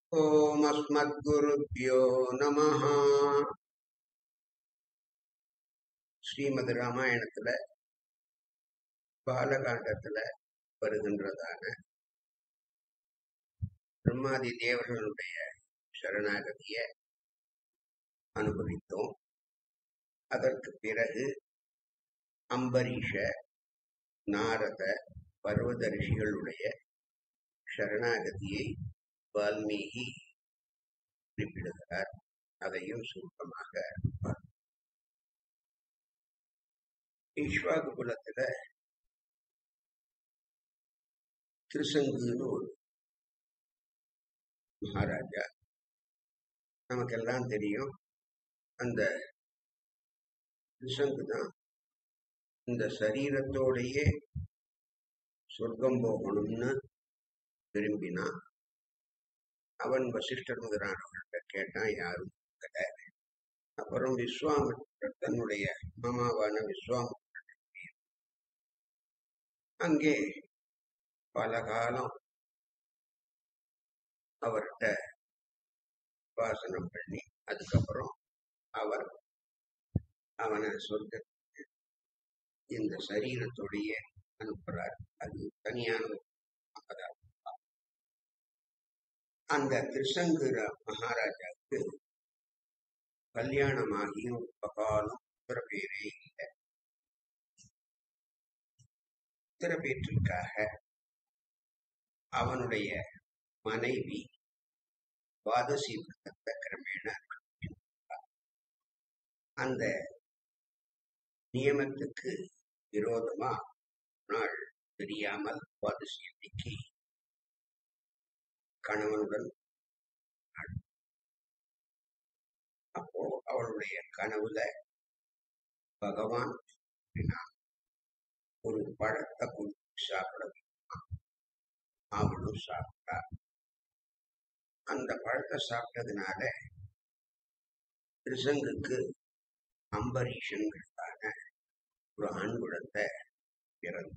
ஓம் அஸ்மத்குருப்யோ நமஹ ஸ்ரீமத் ராமாயணத்துல பாலகாண்டத்துல வருகின்றதான பிரம்மாதி தேவர்களுடைய சரணாகதிய அனுபவித்தோம் அதற்கு பிறகு அம்பரீஷ நாரத பர்வத ரிஷிகளுடைய சரணாகதியை வால்மீகி குறிப்பிடுகிறார் அதையும் சுருக்கமாக பார்ப்போம். ஈஸ்வாகு குலத்துல திருசங்குன்னு ஒரு மகாராஜா நமக்கெல்லாம் தெரியும் அந்த திருசங்கு தான் இந்த சரீரத்தோடையே சொர்க்கம் போகணும்னு விரும்பினான் அவன் வசிஷ்டர் முதலானவர்கிட்ட கேட்டான் யாரும் கிடையாது அப்புறம் விஸ்வாமித்திரர் தன்னுடைய மாமாவான விஸ்வாமித்திரர் அங்கே பல காலம் அவர்கிட்ட உபாசனம் பண்ணி அதுக்கப்புறம் அவர் அவனை சொர்க்கத்துக்கு இந்த சரீரத்தோடைய அனுப்புறார் அது தனியான ஒரு அதான் அந்த திருசங்குர மகாராஜாவுக்கு கல்யாணமாகியும் ரொம்ப காலம் உத்தரப்பேரே இல்லை உத்தரப்பேற்றிற்காக அவனுடைய மனைவி துவாதசி விரதத்தை கிரமேண அனுஷ்டித்தார். அந்த நியமத்துக்கு விரோதமா ஒரு நாள் தெரியாமல் துவாதசி அன்னைக்கு கணவனுடன் நாள். அப்போ அவளுடைய கனவுல பகவான் கூறினான், ஒரு பழத்தை கொடுத்து சாப்பிட வைத்தான். அவளும் சாப்பிட்டா அந்த பழத்தை சாப்பிட்டதுனால திருசங்குக்கு அம்பரீஷன்கிறதான ஒரு ஆண் குழந்தை பிறந்து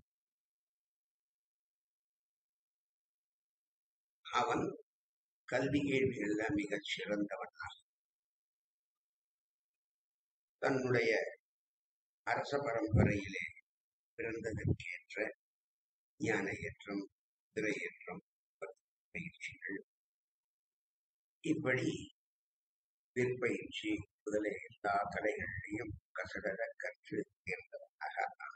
அவன் கல்வி கேள்விகள்ல மிகச் சிறந்தவனாக தன்னுடைய அரச பரம்பரையிலே பிறந்ததற்கேற்ற ஞான ஏற்றம் திரையேற்றம் பயிற்சிகள் இப்படி விற்பயிற்சி முதலிய எல்லா கலைகளிலையும் கசடர கற்று தேர்ந்தவனாக ஆனான்.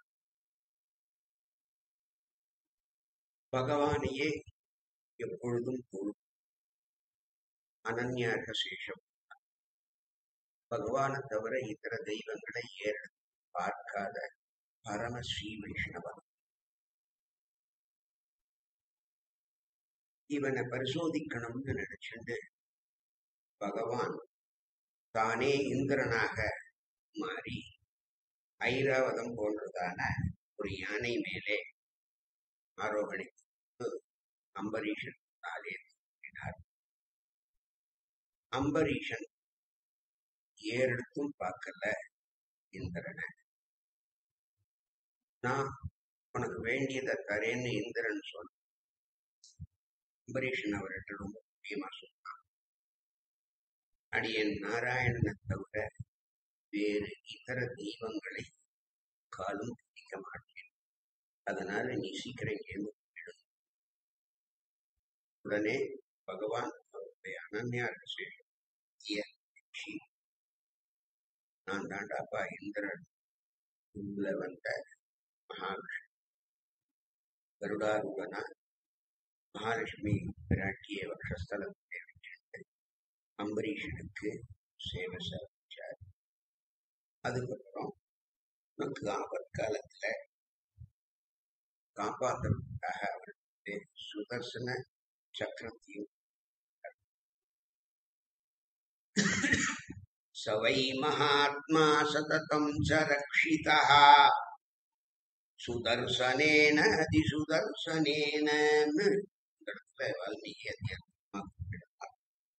பகவானையே எப்பொழுதும் தொழு அனன்யாக சேஷம் பகவானை தவிர இதர தெய்வங்களை ஏறெடுத்து பார்க்காத பரம ஸ்ரீ வைஷ்ணவன் இவனை பரிசோதிக்கணும்னு நினைச்சுண்டு பகவான் தானே இந்திரனாக மாறி ஐராவதம் போன்றதான ஒரு யானை மேலே ஆரோகணித்து அம்பரீஷன் தாலே தூக்கினார் அம்பரீஷன் ஏறெடுத்தும் பார்க்கல இந்திரனை நான் உனக்கு வேண்டியதை தரேன்னு இந்திரன் சொன்ன அம்பரீஷன் அவர்கிட்ட ரொம்ப முக்கியமா சொன்னான் அடியன் நாராயணனை தவிர வேறு இதர தெய்வங்களை காலும் பிடிக்க மாட்டேன் அதனால நீ சீக்கிரம் இங்கேருந்து போயிடு. உடனே பகவான் அவருடைய அனன்யா ரகசியம் நான் தாண்டாப்பா இந்திரன் உள்ள வந்த மகாவிஷ்ணு கருடாரூபனா மகாலட்சுமி பிராட்டிய வக்ஷஸ்தலத்தை விட்டு அம்பரீஷனுக்கு சேவை சாதிச்சார் அதுக்கப்புறம் உனக்கு ஆபத்காலத்துல காப்பாற்றுறதுக்காக அவருக்கு சுதர்சன சக்கரத்தையும் சவை மகாத்மா சததம் ச ரக்ஷிதः சுதர்சனேன அதிசுதர்சனேன இந்த இடத்துல வால்மீகி அத்தியாத்மா குறிப்பிடுறார்.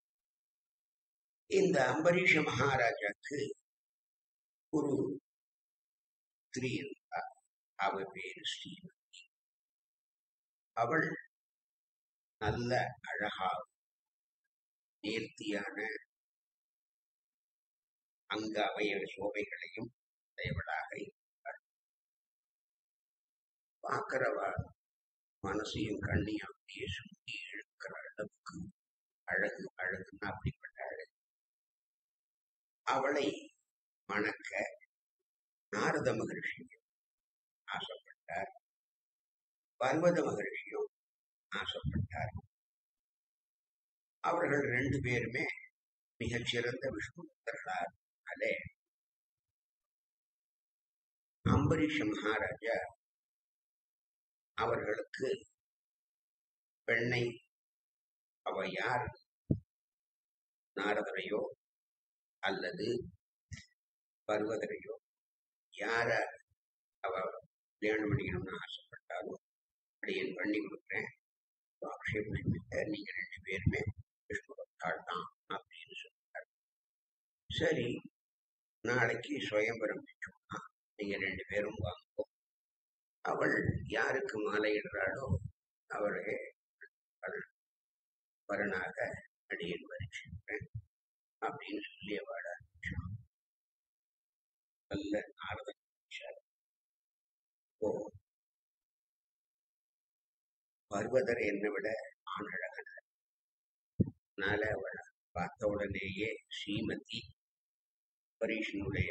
இந்த அம்பரீஷ மகாராஜாக்கு ஒரு ஸ்திரீ இருந்தார் அவ பேரு ஸ்ரீமதி அவள் நல்ல அழகாகவும் நேர்த்தியான அங்க அவயவ சோபைகளையும் உடையவளாக இருப்பாள் பார்க்கிறவா மனசையும் கண்ணையும் அப்படியே சுண்டி இழுக்கிற அளவுக்கு அழகு அழகுன்னா அப்படிப்பட்ட அழகு அவளை மணக்க நாரத மகர்ஷியும் ஆசைப்பட்டார் பர்வத மகர்ஷியும் ஆசைப்பட்டார் அவர்கள் ரெண்டு பேருமே மிகச்சிறந்த விஷ்ணு பக்தர்களால் அதே அம்பரீஷ மகாராஜா அவர்களுக்கு பெண்ணை அவ யார் நாரதரையோ அல்லது பர்வதரையோ யார அவ கல்யாணம் பண்ணிக்கணும்னு ஆசைப்பட்டாலும் அடியன் பண்ணி கொடுக்குறேன் அக்ஷய புஷ்பித்த நீங்க ரெண்டு பேருமே விஷ்ணு பக்தாள் தான் அப்படின்னு சொல்லிட்டார் சரி நாளைக்கு சுயம்பரம் வச்சோம்னா நீங்க ரெண்டு பேரும் வாங்கோ அவள் யாருக்கு மாலையிடுறாளோ அவளே அவள் வரனாக அடியன் வரிச்சிருப்பேன் அப்படின்னு சொல்லி அவள ஆரம்பிச்சான் நல்ல நாரதன் ஆரம்பிச்சார் ஓ பர்வதர் என்னை விட ஆணழகன் அதனால அவளை பார்த்த உடனேயே ஸ்ரீமதி பரீஷனுடைய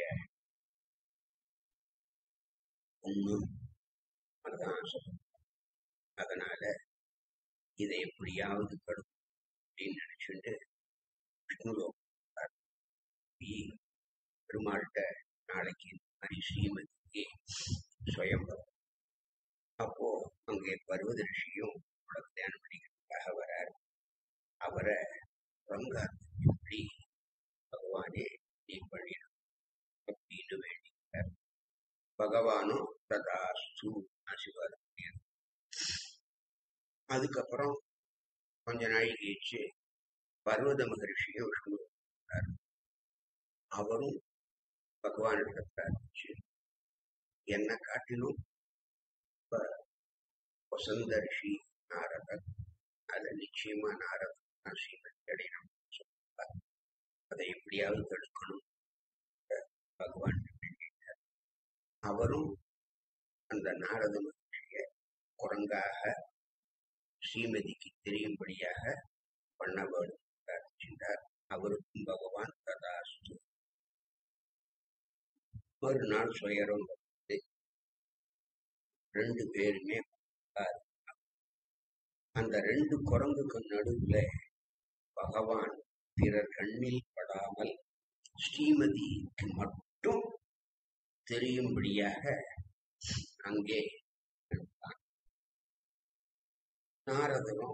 பொண்ணு அதுதான் ஆசைப்பட்டார். அதனால இதை எப்படியாவது கடும் அப்படின்னு நினைச்சுட்டு விஷ்ணுலோகம் பெருமாள்கிட்ட நாளைக்கு இந்த மாதிரி ஸ்ரீமதிக்கு சுயம்பரம் அப்போ அங்கே பர்வத ரிஷியும் அவளை கல்யாணம் பண்ணிக்கிறதுக்காக வரார் அவரை ரங்காத்து எப்படி பகவானே நீ பண்ணிடும் அப்படின்னு வேண்டிக்கிறார் பகவானும் ததாஸ்து ஆசீர்வாதம் பண்ணியார். அதுக்கப்புறம் கொஞ்ச நாள் கழிச்சு பர்வத மகரிஷியும் விஷ்ணு வந்தார். அவரும் பகவானிடத்தை பிரார்த்திச்சு என்னை காட்டிலும் இப்ப வசந்த ரிஷி நாரதர் அதை நிச்சயமா நாரதர் தான் ஸ்ரீமதி அடையணும் சொல்றார். அதை எப்படியாவது தடுக்கணும் பகவான் வேண்டிட்டார். அவரும் அந்த நாரத மகர்ஷிய குரங்காக ஸ்ரீமதிக்கு தெரியும்படியாக பண்ண வேண்டும் பிரார்த்தித்தார் அவருக்கும் பகவான் ததாஸ்து மறுநாள் சுயரம் வந்து ரெண்டு பேருமே பார்த்தார். அந்த ரெண்டு குரங்குக்கு நடுவுல பகவான் பிறர் கண்ணில் படாமல் ஸ்ரீமதிக்கு மட்டும் தெரியும்படியாக அங்கே இருந்தான் நாரதரும்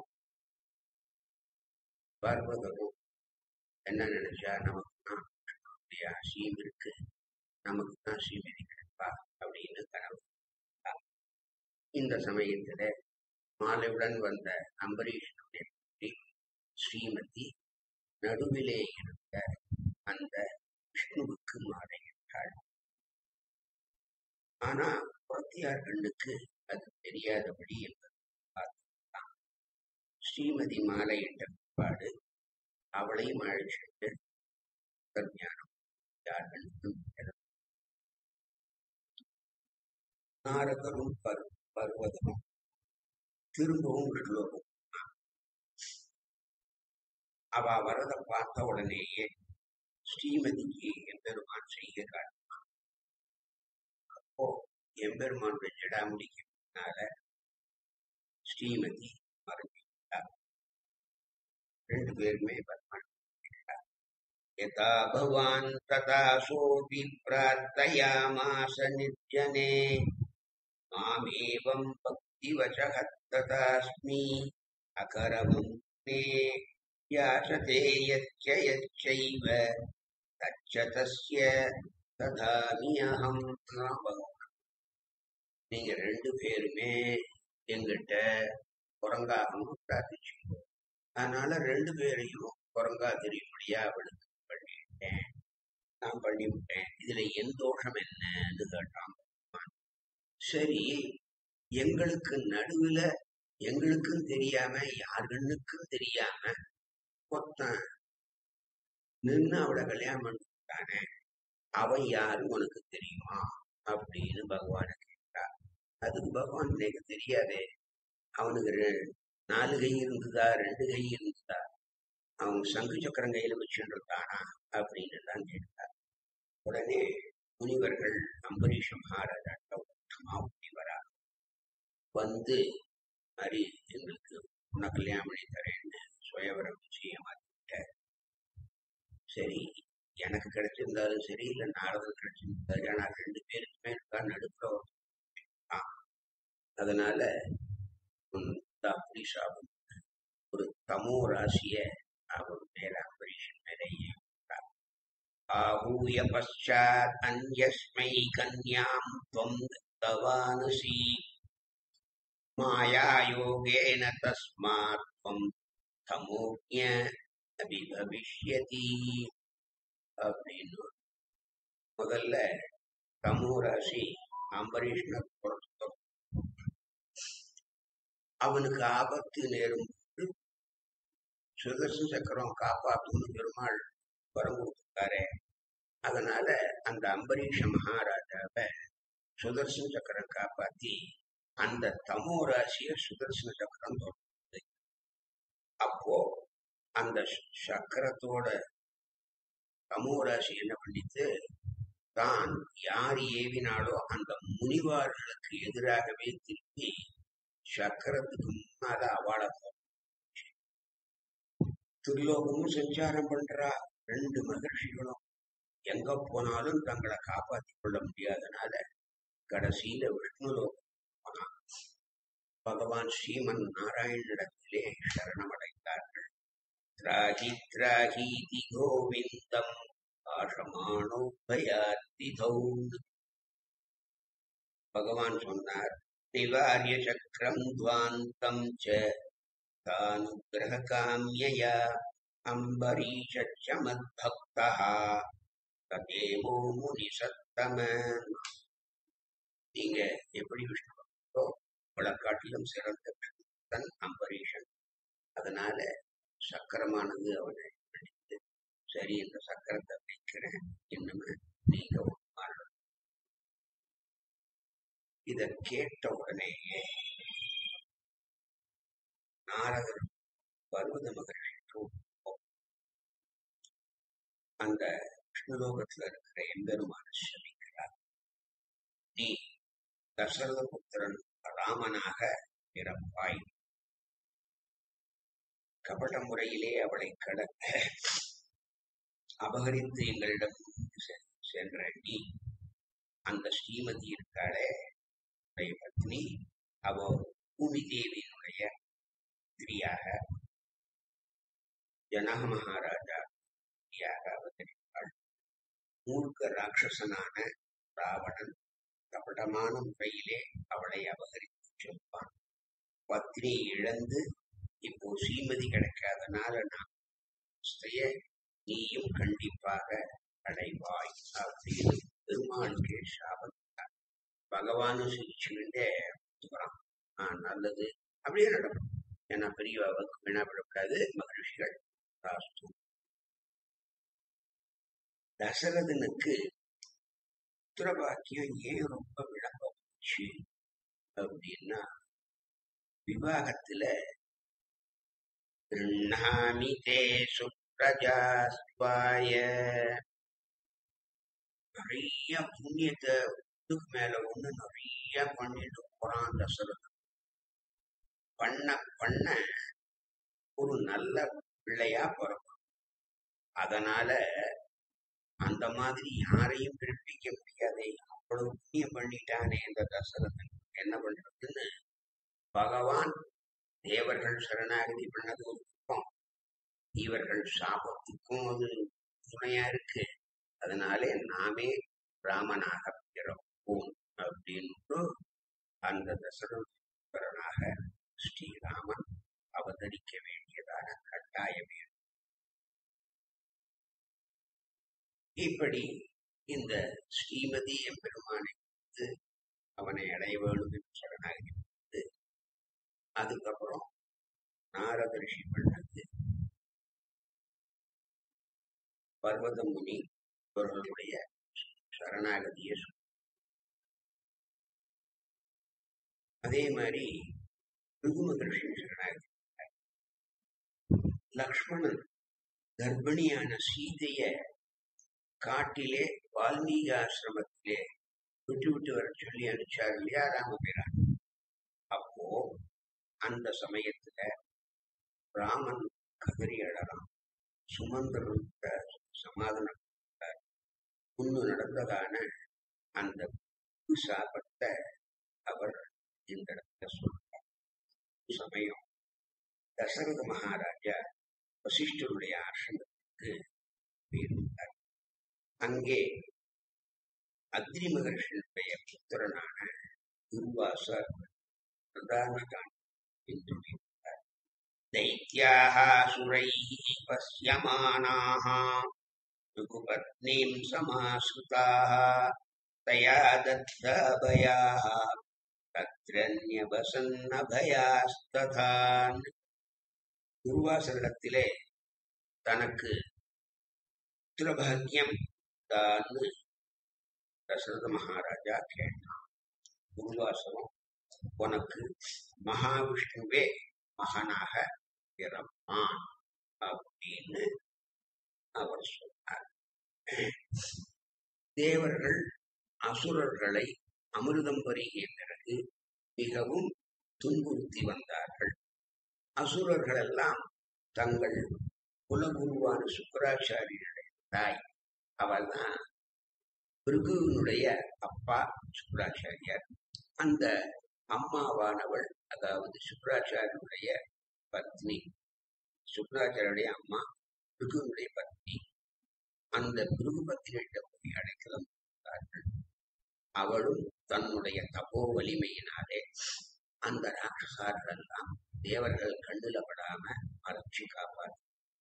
பர்வதரும் என்ன நினைச்சா நமக்கு தான் அப்படியா சீம் இருக்கு நமக்கு தான் ஸ்ரீமதி கிடைப்பா அப்படின்னு கனவு கண்டார். இந்த சமயத்துல மாலையுடன் வந்த அம்பரீஷனுடைய புத்தி ஸ்ரீமதி நடுவிலே இருந்த அந்த விஷ்ணுவுக்கு மாலையிட்டாள் ஆனா புறத்தியார் கண்ணுக்கு அது தெரியாதபடி என்பது பார்த்துதான் ஸ்ரீமதி மாலையிட்ட பிற்பாடு அவளையும் அழைச்சிட்டு ஞானம் யார் கண்ணுக்கும் தெரியாது. நாரதரும் பர் பர்வதமும் திரும்பவும் விஷ்ணுலோகம் அவ வரத பார்த்த உடனேயே ஸ்ரீமதிக்கு எம்பெருமான் செய்ய காட்டினான் அப்போ எம்பெருமானுடைய ஜடாமுடிக்கு பின்னால ஸ்ரீமதி மறைஞ்சிட்டார் ரெண்டு பேருமே பகவான் கேட்டார். யதா பவான் ததா சோபி பிரார்த்தயாமாச நிர்ஜனே மாமேவம் பக்திவசः ததாஸ்மி அகரமம் மே யாசதே யச்ச யச்சைவ தச்ச தஸ்ய ததாமி அகம் நீங்க ரெண்டு பேருமே எங்கிட்ட குரங்காகணும் பிரார்த்திச்சீங்க அதனால ரெண்டு பேரையும் குரங்கா தெரியும்படியா அவளுக்கு பண்ணிட்டேன் நான் பண்ணிவிட்டேன் இதுல என் தோஷம் என்னன்னு கேட்டான் பகவான். சரி எங்களுக்கு நடுவுல எங்களுக்கும் தெரியாம யார் கண்ணுக்கும் தெரியாம ஒருத்தன் நின்னு அவளை கல்யாணம் பண்ணிட்டானே அவன் யாரு உனக்கு தெரியுமா அப்படின்னு பகவான கேட்டார் அதுக்கு பகவான் எனக்கு தெரியாதே அவனுக்கு ரெ- நாலு கை இருந்ததா ரெண்டு கை இருந்ததா அவன் சங்கு சக்கரம் கையில வச்சுட்டு இருக்கானா அப்படின்னு எல்லாம் கேட்டார் உடனே முனிவர்கள் அம்பரீஷ மகாராஜாட்ட உத்தமா ஓடி வரா வந்து மாதிரி எங்களுக்கு உன்னை கல்யாணம் பண்ணி தரேன்னு சுயவரம் நிச்சயமா சரி எனக்கு கிடைச்சிருந்தாலும் சரி இல்ல நாரதர் கிடைச்சிருந்தாரு ஆனா ரெண்டு பேருக்குமே இருக்கா நடுப்புற ஒரு ஆ. அதனால உன் இந்த அப்படி சாபம் ஒரு தமோ ராசிய அவர் மேல அம்பரீஷன் மேல ஏறிவிட்டார். आहूय पश्चात् अन्यस्मै कन्यां त्वं दत्तवानसि मायायोगेन तस्मात् त्वं तमोज्ञ அபிபவிஷ்யதி அப்படின்னு முதல்ல தமோ ராசி அம்பரீஷ்ண பொறுத்து அவனுக்கு ஆபத்து நேரும் போது சுதர்சன சக்கரம் காப்பாத்துன்னு பெருமாள் வரம் கொடுத்துருக்காரே அதனால அந்த அம்பரீஷ மகாராஜாவை சுதர்சன சக்கரம் காப்பாத்தி அந்த தமோ ராசிய சுதர்சன சக்கரம் தொடர்ந்தது அப்போ அந்த ச- சக்கரத்தோட தமோ ராசி என்ன பண்ணிட்டு தான் யார் ஏவினாலோ அந்த முனிவார்களுக்கு எதிராகவே திருப்பி சக்கரத்துக்கு முன்னால அவளை திருலோகமும் சஞ்சாரம் பண்றா ரெண்டு மகிழ்ச்சிகளும் எங்க போனாலும் தங்களை காப்பாத்திக் கொள்ள முடியாதனால கடைசியில விஷ்ணுலோகம் போனான் பகவான் ஸ்ரீமன் நாராயணனிடத்திலே சரணமடைந்தார்கள் திராகி திராகீதி கோவிந்தம் ஆஷமானோ பயாத்திதௌ பகவான் சொன்னார் நிவாரிய சக்கரம் துவாந்தம் ச தானுகிரக காமியயா அம்பரீஷ மத்பக்தா ததேவோ முனி சத்தம நீங்க எப்படி விஷ்ணு பக்தோ வழக்காட்டிலும் சிறந்த தன் அம்பரீஷன் அதனால சக்கரமானது அவனை பிடித்து சரி இந்த சக்கரத்தை வைக்கிறேன் இன்னுமே நீங்க உட்காரணும் இத கேட்ட உடனே நாரதர் பர்வத மகரிஷி அந்த விஷ்ணுலோகத்துல இருக்கிற எம்பெருமான சொல்லிக்கிறார் நீ தசரத புத்திரன் ராமனாக பிறப்பாய் கபட முறையிலே அவளை கட அபகரித்து எங்களிடம் செ- சென்ற நீ அந்த ஸ்ரீமதி இருக்காளே உடைய பத்னி அவ பூமி தேவியினுடைய ஸ்திரியாக ஜனக மகாராஜா ஸ்திரியாக அவதரித்தாள் மூர்க்க ராட்சசனான ராவணன் கபடமான முறையிலே அவளை அபகரித்து செல்வான் பத்னி இழந்து இப்போ ஸ்ரீமதி கிடைக்காதனால நான் ஸ்திரிய நீயும் கண்டிப்பாக அடைவாய் அப்படின்னு பெருமாளுக்கு சாபம் பகவானும் சிரிச்சுக்கிட்டே சொல்றான் ஆஹ் நல்லது அப்படியே நடக்கும் ஏன்னா பெரியவாவுக்கு வினாவிடக்கூடாது மகிழ்ச்சிகள் ராஸ்து தசரதனுக்கு புத்திரபாக்கியம் ஏன் ரொம்ப விளக்கம் போச்சு அப்படின்னா விவாகத்துல கிருண்ணாமி தே சுப்ரஜாஸ்வாய நிறைய புண்ணியத்தை ஒண்ணுக்கு மேல ஒண்ணு நிறைய பண்ணிட்டு போறான் தசரதன் பண்ண பண்ண ஒரு நல்ல பிள்ளையா பிறக்கும் அதனால அந்த மாதிரி யாரையும் பிறப்பிக்க முடியாதே அவ்வளவு புண்ணியம் பண்ணிட்டானே இந்த தசரதன் என்ன பண்றதுன்னு பகவான் தேவர்கள் சரணாகதி பண்ணது ஒரு பக்கம் இவர்கள் சாபத்துக்கும் அது துணையா இருக்கு அதனாலே நாமே ராமனாக பிறப்போம் அப்படின்னு அந்த தசரதனாக ஸ்ரீராமன் அவதரிக்க வேண்டியதான கட்டாயம் ஏற்பட்டது. இப்படி இந்த ஸ்ரீமதி எம்பெருமானை வந்து அவனை அடைய வேண்டும் என்று சரணாகதி பண்ணது. அதுக்கப்புறம் நாரத ரிஷி பண்ணது பர்வத முனி இவர்களுடைய சரணாகதியை சொல் அதே மாதிரி பிருகுமகர்ஷி சரணாகதி லக்ஷ்மணன் கர்ப்பிணியான சீதைய காட்டிலே வால்மீகி ஆசிரமத்திலே விட்டு விட்டு வர சொல்லி அனுப்பிச்சார் இல்லையா ராமபிரான் அப்போ அந்த சமயத்துல ராமன் கதறி அழறான் சுமந்திரனுக்கு சமாதானம் கொடுத்தார். முன்னு நடந்ததான அந்த சாபத்த அவர் இந்த இடத்துல சொல்றார் சமயம் தசரத மகாராஜா வசிஷ்டருடைய ஆசிரமத்துக்கு போயிருந்தார் அங்கே அக்னி மகர்ஷனுடைய புத்திரனான துர்வாசர் பிரதான என்று दैत्याः सुरैः पश्यमानाः ऋकुपत्नीम् समाश्रिताः तया दत्ताभयाः तत्रन्यवसन्नभयास्तथान् துர்வாசனிடத்திலே தனக்கு புத்திரபாகியம் தான் தசரத மகாராஜா கேட்டான் துர்வாசனம் உனக்கு மகாவிஷ்ணுவே மகனாக பிறப்பான் அப்படின்னு அவர் சொன்னார் தேவர்கள் அசுரர்களை அமிர்தம் பருகிய பிறகு மிகவும் துன்புறுத்தி வந்தார்கள் அசுரர்கள் எல்லாம் தங்கள் குலகுருவான சுக்கராச்சாரியருடைய தாய் அவள் தான் பிருகுவினுடைய அப்பா சுக்கராச்சாரியார் அந்த அம்மாவானவள் அதாவது சுக்கராச்சாரியனுடைய பத்னி சுக்கராச்சாரியருடைய அம்மா பிருகுனுடைய பத்னி அந்த பிருகு பத்னியிட்ட போய் அடைக்கலம் கொடுத்தார்கள் அவளும் தன்னுடைய தபோ வலிமையினாலே அந்த ராட்சசார்கள் எல்லாம் தேவர்கள் கண்ணுல படாம மறைச்சு காப்பாற்று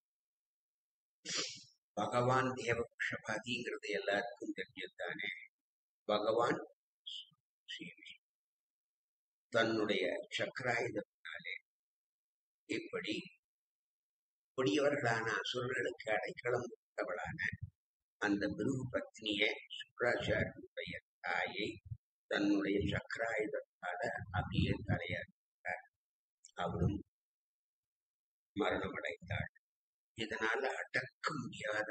பகவான் தேவபக்ஷபாதிங்கிறது எல்லாருக்கும் தெரிஞ்சதுதானே பகவான் ஸ்ரீ தன்னுடைய சக்கராயுதத்தினாலே இப்படி கொடியவர்களான அசுரர்களுக்கு அடைக்கலம் கொடுத்தவளான அந்த பிருகு பத்னிய சுக்கராச்சாரியனுடைய தாயை தன்னுடைய சக்கராயுதத்தால அப்படியே தலையாட்டார் அவளும் மரணமடைந்தாள் இதனால அடக்க முடியாத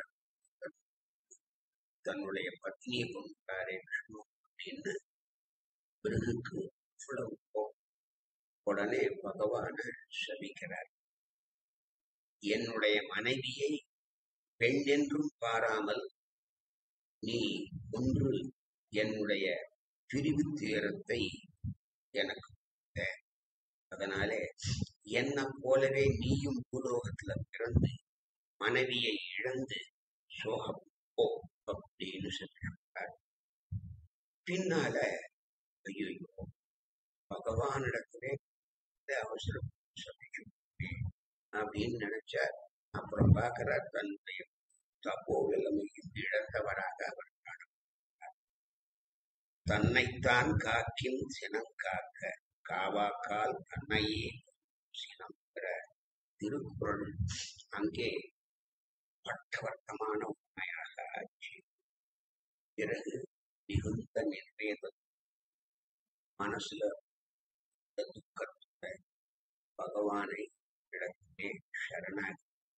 தன்னுடைய பத்னியை கொண்டாரே விஷ்ணு அப்படின்னு பிறகுக்கு இவ்வளவு கோபம். உடனே பகவான சபிக்கிறார் என்னுடைய மனைவியை பெண் என்றும் பாராமல் நீ ஒன்று என்னுடைய பிரிவு துயரத்தை எனக்கு கொடுத்த. அதனாலே என்னை போலவே நீயும் பூலோகத்துல பிறந்து மனைவியை இழந்து சோகம் போ அப்படின்னு சொல்லியிருக்கார் பின்னால ஐயோ பகவானிடத்திலே இந்த அவசரம் சபிச்சு அப்படின்னு நினைச்சார் அப்புறம் பார்க்கிறார் தன்னுடைய தப்போ நிலைமையில் இழந்தவராக அவர் காணப்படுகிறார் தன்னைத்தான் காக்கின் சினங்காக்க காவாக்கால் தன்னையே சினங்கிற திருக்குறள் அங்கே பட்டவர்த்தமான உண்மையாக ஆச்சு பிறகு மிகுந்த நிர்வேதம் மனசுல இந்த துக்கத்தை பகவானை இடத்திலே சரணாகி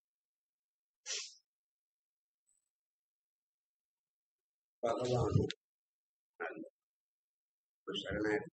பகவானும் நல்ல ஒரு சரணாகி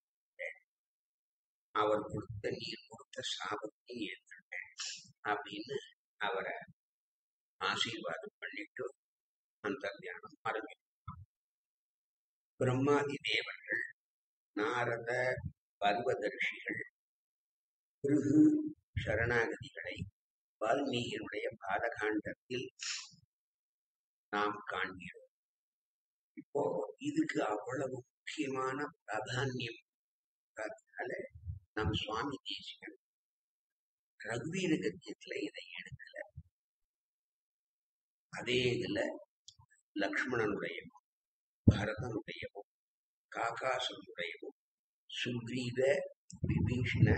அவர் கொடுத்த நீர் கொடுத்த சாபத்தை ஏற்றுட்டேன் அப்படின்னு அவரை ஆசீர்வாதம் பண்ணிட்டு அந்த தியானம் ஆரம்பித்தார் பிரம்மாதி தேவர்கள் நாரத பர்வதர்ஷிகள் பிருகு சரணாகதிகளை வால்மீகியினுடைய பாதகாண்டத்தில் நாம் காண்கிறோம் இப்போ இதுக்கு அவ்வளவு முக்கியமான பிராதானியம் இருக்கிறதுனால நம் சுவாமி தேசிகன் ரகுவீர கத்தியத்துல இதை எடுக்கல அதே இதுல லக்ஷ்மணனுடையவும் பரதனுடையவும் காகாசனுடையவும் சுக்ரீவ விபீஷண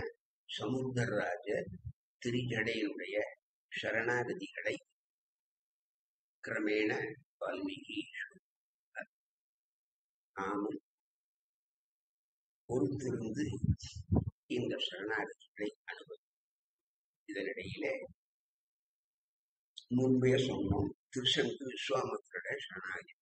சமுத்திரராஜ திரிஜடையினுடைய சரணாகதிகளை கிரமேண வால்மீகி சொல்றார். நாமும் பொறுத்திருந்து இந்த சரணாகதிகளை அனுபவி இதனிடையிலே முன்பே சொன்னோம் திருசங்கு விஸ்வாமித்திரோட சரணாகதி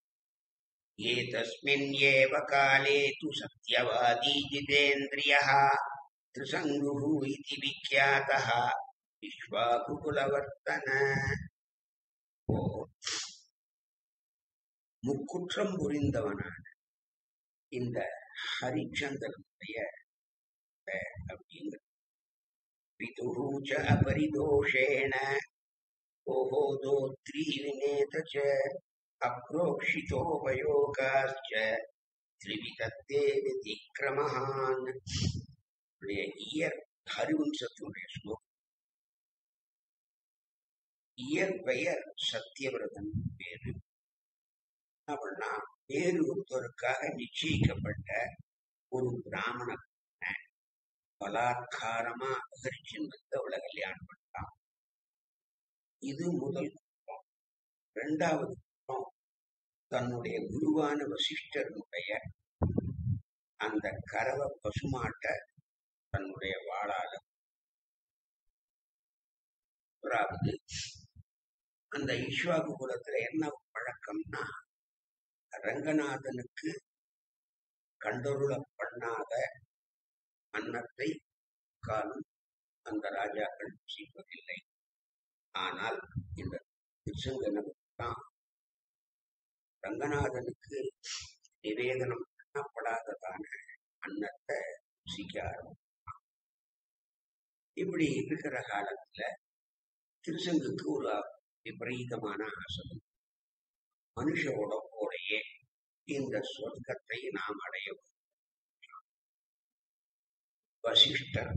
एतस्मिन्नेव काले तु सत्यवादी जितेन्द्रियः त्रिसङ्गुः इति विख्यातः விஸ்வாகுகுலவர்த்தன ஓ முக்குற்றம் புரிந்தவனான இந்த ஹரிச்சந்திரனுடைய அப்படிங்கிற பிதுரூச்ச அபரிதோஷேண ஓஹோ தோத்ரி வினேத ச அப்ரோக்ஷிதோபயோகாச்ச திரிவிதத்தே விதிக்கிரமஹான் இயற் ஹரிவம்சத்தினுடைய ஸ்லோகம் இயற்பெயர் சத்தியவிரதன் பேரு அவள்னா வேறு ஒருத்தருக்காக நிச்சயிக்கப்பட்ட ஒரு பிராமண பெண்ணை பலாத்காரமா அபகரிச்சுன்னு அவளை கல்யாணம் பண்ணான் இது முதல் குற்றம் இரண்டாவது குற்றம் தன்னுடைய குருவான வசிஷ்டருடைய அந்த கரவ பசுமாட்ட தன்னுடைய வாளால அதாவது அந்த ஈஸ்வாகு குலத்துல என்ன பழக்கம்னா ரங்கநாதனுக்கு கண்டொருள பண்ணாத அன்னத்தை காலம் அந்த ராஜாக்கள் செய்வதில்லை ஆனால் இந்த திருச்சங்கனுக்குத்தான் ரங்கநாதனுக்கு நிவேதனம் பண்ணப்படாததான அன்னத்தை ருசிக்க ஆரம்பிச்சான் இப்படி இருக்கிற காலத்துல திருசங்குக்கு ஒரு விபரீதமான ஆசை மனுஷ உடம்போடையே இந்த சொர்க்கத்தை நாம் அடைய வசிஷ்டர்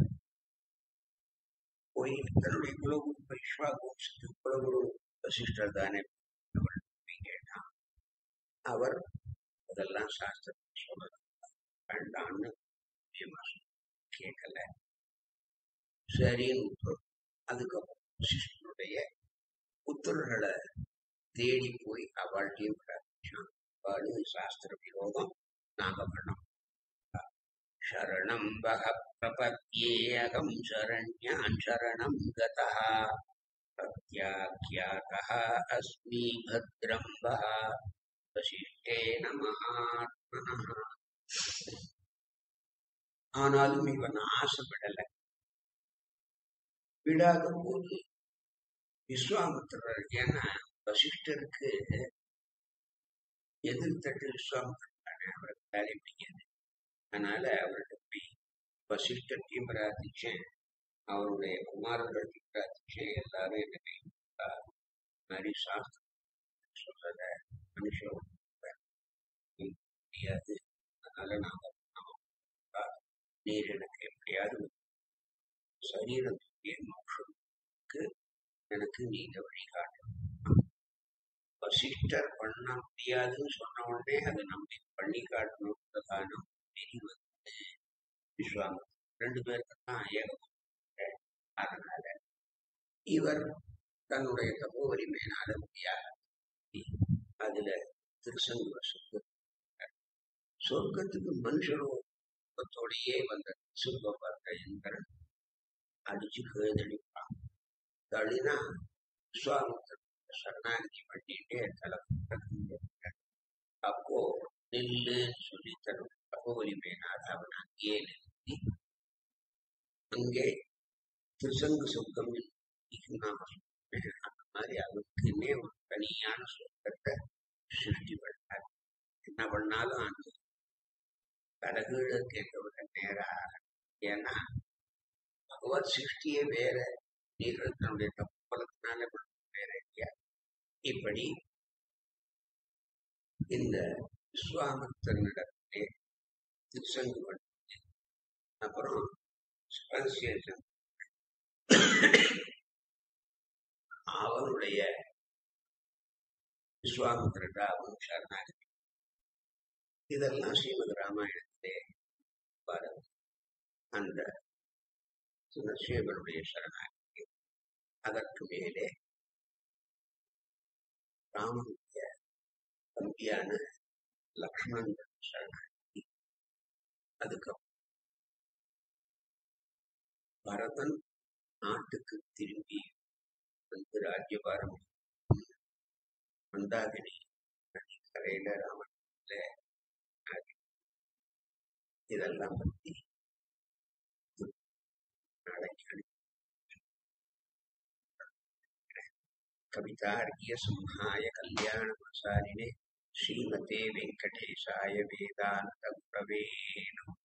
போய் தன்னுடைய குலகுரு வைஸ்வா கோஷத்துக்கு குலகுரு வசிஷ்டர் தானே கேட்டான் அவர் அதெல்லாம் சாஸ்திரத்தை சொல்லல வேண்டான்னு கேட்கல சரின்னு அதுக்கப்புறம் வசிஷ்டனுடைய புத்தர்களை தேடி போய் அவள்கிட்டையும் பிரார்த்திச்சான் அவளு சாஸ்திர விரோதம் நாங்க பண்ணோம் शरणं वः प्रपद्येऽहं शरण्यान् शरणं गतः प्रत्याख्यातः अस्मि भद्रं वः வசிஷ்டேன மகாத்மனா ஆனாலும் இவன் ஆசைப்படல விடாத போது விஸ்வாமித்திரர் ஏன்னா வசிஷ்டருக்கு எதிர்த்தட்டு விஸ்வாமித்திரர் அவருக்கு வேலை பிடிக்காது அதனால அவர்கிட்ட போய் வசிஷ்டத்தையும் பிரார்த்திச்சேன் அவருடைய குமாரர்களையும் பிரார்த்திச்சேன் எல்லாரும் என்ன கை மாதிரி சாஸ்திரம் சொல்றத மனுஷன் முடியாது அதனால நாம நீர் எனக்கு எப்படியாவது சரீரத்துடைய மோஷத்துக்கு எனக்கு நீங்க வழிகாட்டணும் வசிஷ்டர் பண்ண முடியாதுன்னு சொன்ன உடனே அதை நம்பி பண்ணி காட்டணுன்றதான நெறி வந்து விஸ்வாமி ரெண்டு பேருக்கு தான் ஏகம் அதனால இவர் தன்னுடைய தப்போ வலிமையினால முடியாது அதுல திருசங்கு வசத்து சொர்க்கத்துக்கு மனுஷரோடயே வந்த சுருப்ப பார்த்த இந்திரன் அடிச்சு கேதடிப்பான் தள்ளினா விஸ்வாமித்திர சரணாகதி பண்ணிட்டே தலை அப்போ நில்லுன்னு சொல்லி தன்னுடைய தப்ப வலிமையினால் அவன் அங்கேயே நிறுத்தி அங்கே திருசங்கு சொர்க்கம் நாம அந்த மாதிரி அவருக்குன்னே ஒரு தனியான சொர்க்கத்தை சிருஷ்டி பண்ணார் என்ன பண்ணாலும் அந்த தலகீழ கேட்கவிட நேராக ஏன்னா பகவத் சிருஷ்டியே வேற நீங்கள் தன்னுடைய தப்பலத்தினால வேற இல்லையா இப்படி இந்த விஸ்வாமித்திரனிடத்திலே திருசங்கு பண்ணி அப்புறம் டிரான்ஸ்லேஷன் அவனுடைய விஸ்வாமித்திரா அவன் சரணாகதி இதெல்லாம் ஸ்ரீமத் ராமாயணத்திலே வரும் அந்த சுனசேவனுடைய சரணாகதி அதற்கு மேலே ராமனுடைய தம்பியான லக்ஷ்மணன் சரணாகி அதுக்கப்புறம் பரதன் நாட்டுக்கு திரும்பி வந்து ராஜ்யபாரம் மந்தாகினி நதிக்கரையில ராமன் இதெல்லாம் பத்தி நாளைக்கு कवितार्य संहाय कल्याण प्रसारिणे श्रीमते वेंकटेशाय वेदांत गुरवे नमः